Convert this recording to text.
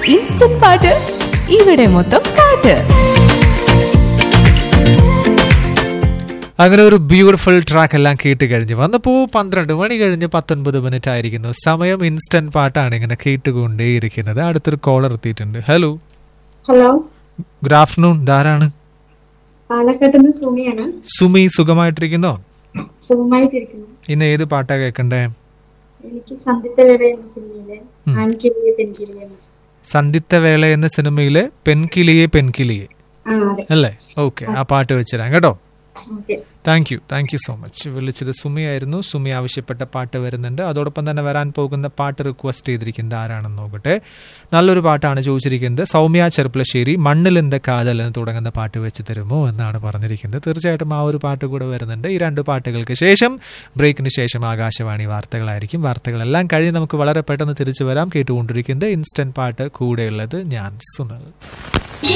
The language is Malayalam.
ഇൻസ്റ്റന്റ് പാട്ട് ഇവിടെ മൊത്തം പാട്ട് അങ്ങനെ ഒരു ബ്യൂട്ടിഫുൾ ട്രാക്ക് എല്ലാം കേട്ട് കഴിഞ്ഞ് വന്നപ്പോൾ പന്ത്രണ്ട് മണി കഴിഞ്ഞ് പത്തൊൻപത് മിനിറ്റ് ആയിരിക്കുന്നു സമയം ഇൻസ്റ്റന്റ് പാട്ടാണ് ഇങ്ങനെ കേട്ടുകൊണ്ടേയിരിക്കുന്നത് അടുത്തൊരു കോളർ എത്തിയിട്ടുണ്ട് ഹലോ ഹലോ ഗുഡ് ആഫ്റ്റർനൂൺ ധാരാണ് പാലക്കാട്ട് നിന്ന് സുമിയാണ് സുമി സുഖമായിട്ടിരിക്കുന്നോ സുഖമായിട്ടിരിക്കുന്നു ഇന്ന് ഏത് പാട്ടാ കേൾക്കണ്ടേ എനിക്ക് സന്ധിത്ത വേള എന്ന സിനിമയിലെ ആൻകിളിയെ പെൺകിളിയെ സന്ധിത്ത വേള എന്ന സിനിമയിലെ പെൺകിളിയെ പെൺകിളിയെ ആ അതെ അല്ലേ ഓക്കെ ആ പാട്ട് വെച്ചുതരാം കേട്ടോ okay thank you thank you so much വിളിച്ചത് സുമിയായിരുന്നു സുമി ആവശ്യപ്പെട്ട പാട്ട് വരുന്നുണ്ട് അതോടൊപ്പം തന്നെ വരാൻ പോകുന്ന പാട്ട് റിക്വസ്റ്റ് ചെയ്തിരിക്കുന്നത് ആരാണെന്ന് നോക്കട്ടെ നല്ലൊരു പാട്ടാണ് ചോദിച്ചിരിക്കുന്നത് സൗമ്യ ചെറുപ്പളശ്ശേരി മണ്ണിലെന്ത കാതൽ എന്ന് തുടങ്ങുന്ന പാട്ട് വെച്ച് തരുമോ എന്നാണ് പറഞ്ഞിരിക്കുന്നത് തീർച്ചയായിട്ടും ആ ഒരു പാട്ട് കൂടെ വരുന്നുണ്ട് ഈ രണ്ട് പാട്ടുകൾക്ക് ശേഷം ബ്രേക്കിന് ശേഷം ആകാശവാണി വാർത്തകളായിരിക്കും വാർത്തകളെല്ലാം കഴിഞ്ഞ് നമുക്ക് വളരെ പെട്ടെന്ന് തിരിച്ചു വരാം കേട്ടുകൊണ്ടിരിക്കുന്നത് ഇൻസ്റ്റന്റ് പാട്ട് കൂടെയുള്ളത് ഞാൻ സുനൽ